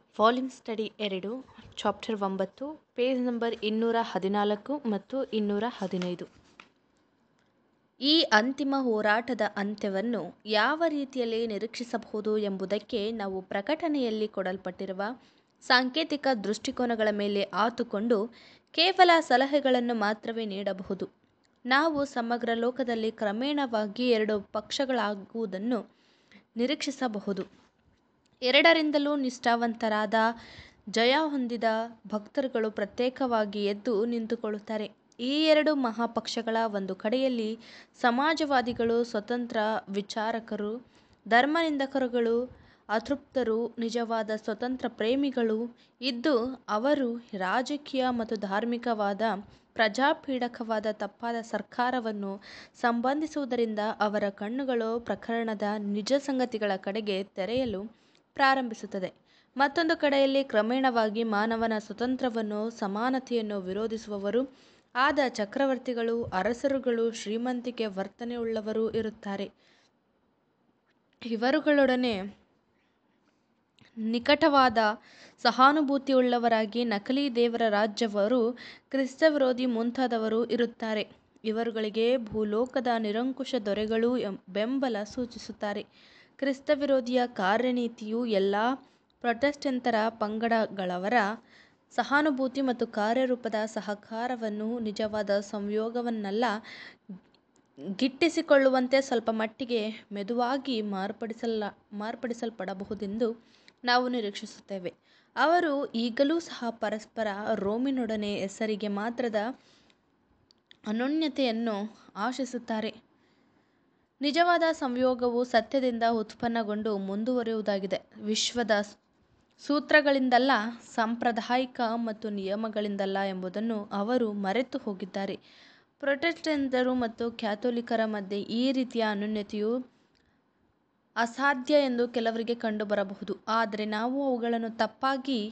Volume study ಎರಡು chapter ಒಂಬತ್ತು page number ಇನ್ನೂರ ಹದಿನಾಲ್ಕು ಮತ್ತು ಇನ್ನೂರ ಹದಿನೈದು ಈ ಅಂತಿಮ ಹೋರಾಟದ ಅಂತ್ಯವನ್ನು ಯಾವ ರೀತಿಯಲ್ಲಿ ನಿರೀಕ್ಷಿಸಬಹುದು ಎಂಬುದಕ್ಕೆ ನಾವು ಪ್ರಕಟಣೆಯಲ್ಲಿ ಕೊಡಲ್ಪಟ್ಟಿರುವ ಸಾಂಕೇತಿಕ ದೃಷ್ಟಿಕೋನಗಳ ಮೇಲೆ ಆತುಕೊಂಡು ಕೇವಲ ಸಲಹೆಗಳನ್ನು ಮಾತ್ರವೇ ನೀಡಬಹುದು ನಾವು ಸಮಗ್ರ ಲೋಕದಲ್ಲಿ ಕ್ರಮೇಣವಾಗಿ ಎರಡು ಪಕ್ಷಗಳಾಗುವುದನ್ನು ನಿರೀಕ್ಷಿಸಬಹುದು ಎರಡರಿಂದಲೂ ನಿಷ್ಠಾವಂತರಾದ ಜಯ ಹೊಂದಿದ ಭಕ್ತರುಗಳು ಪ್ರತ್ಯೇಕವಾಗಿ ಎದ್ದು ನಿಂತುಕೊಳ್ಳುತ್ತಾರೆ ಈ ಎರಡು ಮಹಾಪಕ್ಷಗಳ ಒಂದು ಕಡೆಯಲ್ಲಿ ಸಮಾಜವಾದಿಗಳು ಸ್ವತಂತ್ರ ವಿಚಾರಕರು ಧರ್ಮನಿಂದಕರುಗಳು ಅತೃಪ್ತರು ನಿಜವಾದ ಸ್ವತಂತ್ರ ಪ್ರೇಮಿಗಳು ಇದ್ದು ಅವರು ರಾಜಕೀಯ ಮತ್ತು ಧಾರ್ಮಿಕವಾದ ಪ್ರಜಾಪೀಡಕವಾದ ತಪ್ಪಾದ ಸರ್ಕಾರವನ್ನು ಸಂಬಂಧಿಸುವುದರಿಂದ ಅವರ ಕಣ್ಣುಗಳು ಪ್ರಕರಣದ ನಿಜ ಸಂಗತಿಗಳ ಕಡೆಗೆ ತೆರೆಯಲು ಪ್ರಾರಂಭಿಸುತ್ತದೆ ಮತ್ತೊಂದು ಕಡೆಯಲ್ಲಿ ಕ್ರಮೇಣವಾಗಿ ಮಾನವನ ಸ್ವಾತಂತ್ರ್ಯವನ್ನು ಸಮಾನತೆಯನ್ನು ವಿರೋಧಿಸುವವರೂ ಆದ ಚಕ್ರವರ್ತಿಗಳು ಅರಸರುಗಳು ಶ್ರೀಮಂತಿಕೆ ವರ್ತನೆಯುಳ್ಳವರು ಇರುತ್ತಾರೆ ಇವರುಗಳೊಡನೆ ನಿಕಟವಾದ ಸಹಾನುಭೂತಿಯುಳ್ಳವರಾಗಿ ನಕಲಿ ದೇವರ ರಾಜ್ಯವರು ಕ್ರಿಸ್ತವಿರೋಧಿ ಮುಂತಾದವರು ಇರುತ್ತಾರೆ ಇವರುಗಳಿಗೆ ಭೂಲೋಕದ ನಿರಂಕುಶ ದೊರೆಗಳು ಬೆಂಬಲ ಸೂಚಿಸುತ್ತಾರೆ ಕ್ರಿಸ್ತವಿರೋಧಿಯ ಕಾರ್ಯನೀತಿಯು ಎಲ್ಲ ಪ್ರೊಟೆಸ್ಟೆಂಟರ ಪಂಗಡಗಳವರ ಸಹಾನುಭೂತಿ ಮತ್ತು ಕಾರ್ಯರೂಪದ ಸಹಕಾರವನ್ನು ನಿಜವಾದ ಸಂಯೋಗವನ್ನಲ್ಲ ಗಿಟ್ಟಿಸಿಕೊಳ್ಳುವಂತೆ ಸ್ವಲ್ಪ ಮಟ್ಟಿಗೆ ಮೆದುವಾಗಿ ಮಾರ್ಪಡಿಸಲ್ಲ ಮಾರ್ಪಡಿಸಲ್ಪಡಬಹುದೆಂದು ನಾವು ನಿರೀಕ್ಷಿಸುತ್ತೇವೆ ಅವರು ಈಗಲೂ ಸಹ ಪರಸ್ಪರ ರೋಮಿನೊಡನೆ ಹೆಸರಿಗೆ ಮಾತ್ರದ ಅನ್ಯೋನ್ಯತೆಯನ್ನು ಆಶಿಸುತ್ತಾರೆ ನಿಜವಾದ ಸಂಯೋಗವು ಸತ್ಯದಿಂದ ಉತ್ಪನ್ನಗೊಂಡು ಮುಂದುವರಿಯುವುದಾಗಿದೆ ವಿಶ್ವದ ಸೂತ್ರಗಳಿಂದಲ್ಲ ಸಾಂಪ್ರದಾಯಿಕ ಮತ್ತು ನಿಯಮಗಳಿಂದಲ್ಲ ಎಂಬುದನ್ನು ಅವರು ಮರೆತು ಹೋಗಿದ್ದಾರೆ ಪ್ರೊಟೆಸ್ಟೆಂಟರು ಮತ್ತು ಕ್ಯಾಥೋಲಿಕರ ಮಧ್ಯೆ ಈ ರೀತಿಯ ಅನ್ಯೋನ್ಯತೆಯು ಅಸಾಧ್ಯ ಎಂದು ಕೆಲವರಿಗೆ ಕಂಡುಬರಬಹುದು ಆದರೆ ನಾವು ಅವುಗಳನ್ನು ತಪ್ಪಾಗಿ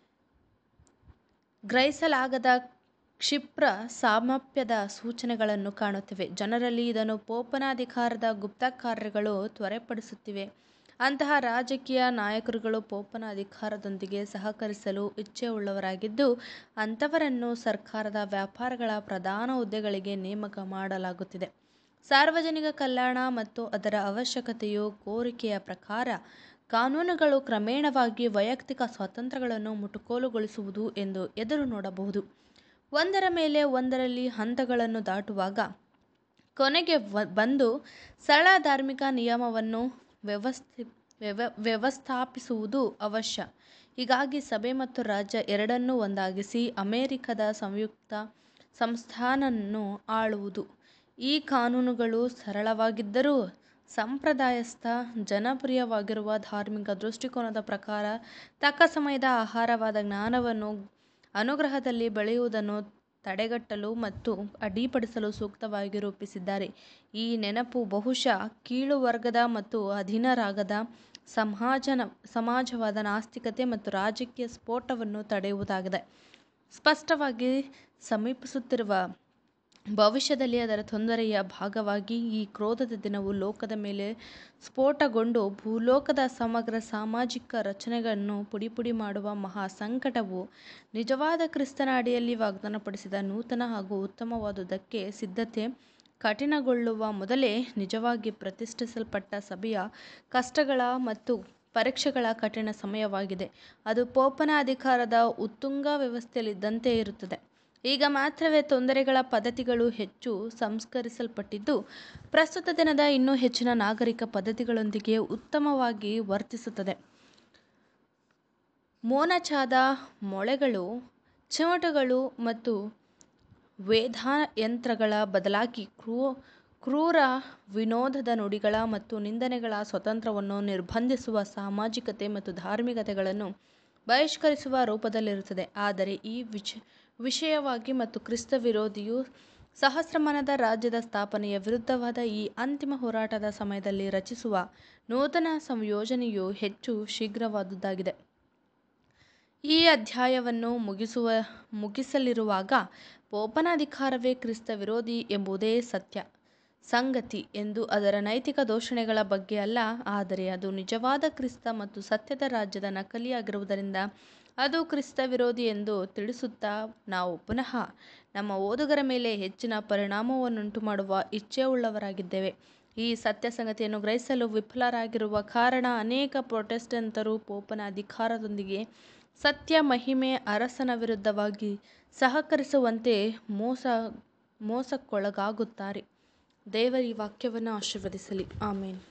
ಗ್ರಹಿಸಲಾಗದ ಕ್ಷಿಪ್ರ ಸಾಮೀಪ್ಯದ ಸೂಚನೆಗಳನ್ನು ಕಾಣುತ್ತೇವೆ ಜನರಲ್ಲಿ ಇದನ್ನು ಪೋಪನ ಅಧಿಕಾರದ ಗುಪ್ತ ಕಾರ್ಯಗಳು ತ್ವರೆಪಡಿಸುತ್ತಿವೆ ಅಂತಹ ರಾಜಕೀಯ ನಾಯಕರುಗಳು ಪೋಪನ ಅಧಿಕಾರದೊಂದಿಗೆ ಸಹಕರಿಸಲು ಇಚ್ಛೆಯುಳ್ಳವರಾಗಿದ್ದು ಅಂಥವರನ್ನು ಸರ್ಕಾರದ ವ್ಯಾಪಾರಗಳ ಪ್ರಧಾನ ಹುದ್ದೆಗಳಿಗೆ ನೇಮಕ ಮಾಡಲಾಗುತ್ತಿದೆ ಸಾರ್ವಜನಿಕ ಕಲ್ಯಾಣ ಮತ್ತು ಅದರ ಅವಶ್ಯಕತೆಯು ಕೋರಿಕೆಯ ಪ್ರಕಾರ ಕಾನೂನುಗಳು ಕ್ರಮೇಣವಾಗಿ ವೈಯಕ್ತಿಕ ಸ್ವಾತಂತ್ರ್ಯಗಳನ್ನು ಮುಟ್ಟುಗೋಲುಗೊಳಿಸುವುದು ಎಂದು ಎದುರು ನೋಡಬಹುದು ಒಂದರ ಮೇಲೆ ಒಂದರಲ್ಲಿ ಹಂತಗಳನ್ನು ದಾಟುವಾಗ ಕೊನೆಗೆ ಬಂದು ಸರಳ ಧಾರ್ಮಿಕ ನಿಯಮವನ್ನು ವ್ಯವಸ್ಥಿ ವ್ಯವ ವ್ಯವಸ್ಥಾಪಿಸುವುದು ಅವಶ್ಯ ಹೀಗಾಗಿ ಸಭೆ ಮತ್ತು ರಾಜ್ಯ ಎರಡನ್ನೂ ಒಂದಾಗಿಸಿ ಅಮೆರಿಕದ ಸಂಯುಕ್ತ ಸಂಸ್ಥಾನವನ್ನು ಆಳುವುದು ಈ ಕಾನೂನುಗಳು ಸರಳವಾಗಿದ್ದರೂ ಸಂಪ್ರದಾಯಸ್ಥ ಜನಪ್ರಿಯವಾಗಿರುವ ಧಾರ್ಮಿಕ ದೃಷ್ಟಿಕೋನದ ಪ್ರಕಾರ ತಕ್ಕ ಸಮಯದ ಆಹಾರವಾದ ಜ್ಞಾನವನ್ನು ಅನುಗ್ರಹದಲ್ಲಿ ಬೆಳೆಯುವುದನ್ನು ತಡೆಗಟ್ಟಲು ಮತ್ತು ಅಡ್ಡಿಪಡಿಸಲು ಸೂಕ್ತವಾಗಿ ರೂಪಿಸಿದ್ದಾರೆ ಈ ನೆನಪು ಬಹುಶಃ ಕೀಳು ವರ್ಗದ ಮತ್ತು ಅಧೀನರಾಗದ ಸಮಾಜನ ಸಮಾಜವಾದ ನಾಸ್ತಿಕತೆ ಮತ್ತು ರಾಜಕೀಯ ಸ್ಫೋಟವನ್ನು ತಡೆಯುವುದಾಗಿದೆ ಸ್ಪಷ್ಟವಾಗಿ ಸಮೀಪಿಸುತ್ತಿರುವ ಭವಿಷ್ಯದಲ್ಲಿ ಅದರ ತೊಂದರೆಯ ಭಾಗವಾಗಿ ಈ ಕ್ರೋಧದ ದಿನವು ಲೋಕದ ಮೇಲೆ ಸ್ಫೋಟಗೊಂಡು ಭೂಲೋಕದ ಸಮಗ್ರ ಸಾಮಾಜಿಕ ರಚನೆಗಳನ್ನು ಪುಡಿಪುಡಿ ಮಾಡುವ ಮಹಾ ಸಂಕಟವು ನಿಜವಾದ ಕ್ರಿಸ್ತನ ಅಡಿಯಲ್ಲಿ ವಾಗ್ದಾನಪಡಿಸಿದ ನೂತನ ಹಾಗೂ ಉತ್ತಮವಾದುದಕ್ಕೆ ಸಿದ್ಧತೆ ಕಠಿಣಗೊಳ್ಳುವ ಮೊದಲೇ ನಿಜವಾಗಿ ಪ್ರತಿಷ್ಠಿಸಲ್ಪಟ್ಟ ಸಭೆಯ ಕಷ್ಟಗಳ ಮತ್ತು ಪರೀಕ್ಷೆಗಳ ಕಠಿಣ ಸಮಯವಾಗಿದೆ ಅದು ಪೋಪನ ಅಧಿಕಾರದ ಉತ್ತುಂಗ ವ್ಯವಸ್ಥೆಯಲ್ಲಿದ್ದಂತೆ ಇರುತ್ತದೆ ಈಗ ಮಾತ್ರವೇ ತೊಂದರೆಗಳ ಪದ್ಧತಿಗಳು ಹೆಚ್ಚು ಸಂಸ್ಕರಿಸಲ್ಪಟ್ಟಿದ್ದು ಪ್ರಸ್ತುತ ದಿನದ ಇನ್ನೂ ಹೆಚ್ಚಿನ ನಾಗರಿಕ ಪದ್ಧತಿಗಳೊಂದಿಗೆ ಉತ್ತಮವಾಗಿ ವರ್ತಿಸುತ್ತದೆ ಮೋನಚಾದ ಮೊಳೆಗಳು ಚಿಮಟಗಳು ಮತ್ತು ವೇದಯಂತ್ರಗಳ ಬದಲಾಗಿ ಕ್ರೂ ಕ್ರೂರ ವಿನೋದದ ನುಡಿಗಳ ಮತ್ತು ನಿಂದನೆಗಳ ಸ್ವಾತಂತ್ರ್ಯವನ್ನು ನಿರ್ಬಂಧಿಸುವ ಸಾಮಾಜಿಕತೆ ಮತ್ತು ಧಾರ್ಮಿಕತೆಗಳನ್ನು ಬಹಿಷ್ಕರಿಸುವ ರೂಪದಲ್ಲಿರುತ್ತದೆ ಆದರೆ ಈ ವಿಚ ವಿಷಯವಾಗಿ ಮತ್ತು ಕ್ರಿಸ್ತ ವಿರೋಧಿಯು ಸಹಸ್ರಮಾನದ ರಾಜ್ಯದ ಸ್ಥಾಪನೆಯ ವಿರುದ್ಧವಾದ ಈ ಅಂತಿಮ ಹೋರಾಟದ ಸಮಯದಲ್ಲಿ ರಚಿಸುವ ನೂತನ ಸಂಯೋಜನೆಯು ಹೆಚ್ಚು ಶೀಘ್ರವಾದುದಾಗಿದೆ ಈ ಅಧ್ಯಾಯವನ್ನು ಮುಗಿಸುವ ಮುಗಿಸಲಿರುವಾಗ ಪೋಪನ ಅಧಿಕಾರವೇ ಕ್ರಿಸ್ತ ವಿರೋಧಿ ಎಂಬುದೇ ಸತ್ಯ ಸಂಗತಿ ಎಂದು ಅದರ ನೈತಿಕ ದೂಷಣೆಗಳ ಬಗ್ಗೆ ಅಲ್ಲ ಆದರೆ ಅದು ನಿಜವಾದ ಕ್ರಿಸ್ತ ಮತ್ತು ಸತ್ಯದ ರಾಜ್ಯದ ನಕಲಿಯಾಗಿರುವುದರಿಂದ ಅದು ಕ್ರಿಸ್ತ ವಿರೋಧಿ ಎಂದು ತಿಳಿಸುತ್ತಾ ನಾವು ಪುನಃ ನಮ್ಮ ಓದುಗರ ಮೇಲೆ ಹೆಚ್ಚಿನ ಪರಿಣಾಮವನ್ನುಂಟುಮಾಡುವ ಇಚ್ಛೆಯುಳ್ಳವರಾಗಿದ್ದೇವೆ. ಈ ಸತ್ಯ ಸಂಗತಿಯನ್ನು ಗ್ರಹಿಸಲು ವಿಫಲರಾಗಿರುವ ಕಾರಣ ಅನೇಕ ಪ್ರೊಟೆಸ್ಟೆಂಟರು ಪೋಪನ ಅಧಿಕಾರದೊಂದಿಗೆ ಸತ್ಯ ಮಹಿಮೆಯ ಅರಸನ ವಿರುದ್ಧವಾಗಿ ಸಹಕರಿಸುವಂತೆ ಮೋಸಕ್ಕೊಳಗಾಗುತ್ತಾರೆ. ದೇವರು ಈ ವಾಕ್ಯವನ್ನು ಆಶೀರ್ವದಿಸಲಿ. ಆಮೆನ್.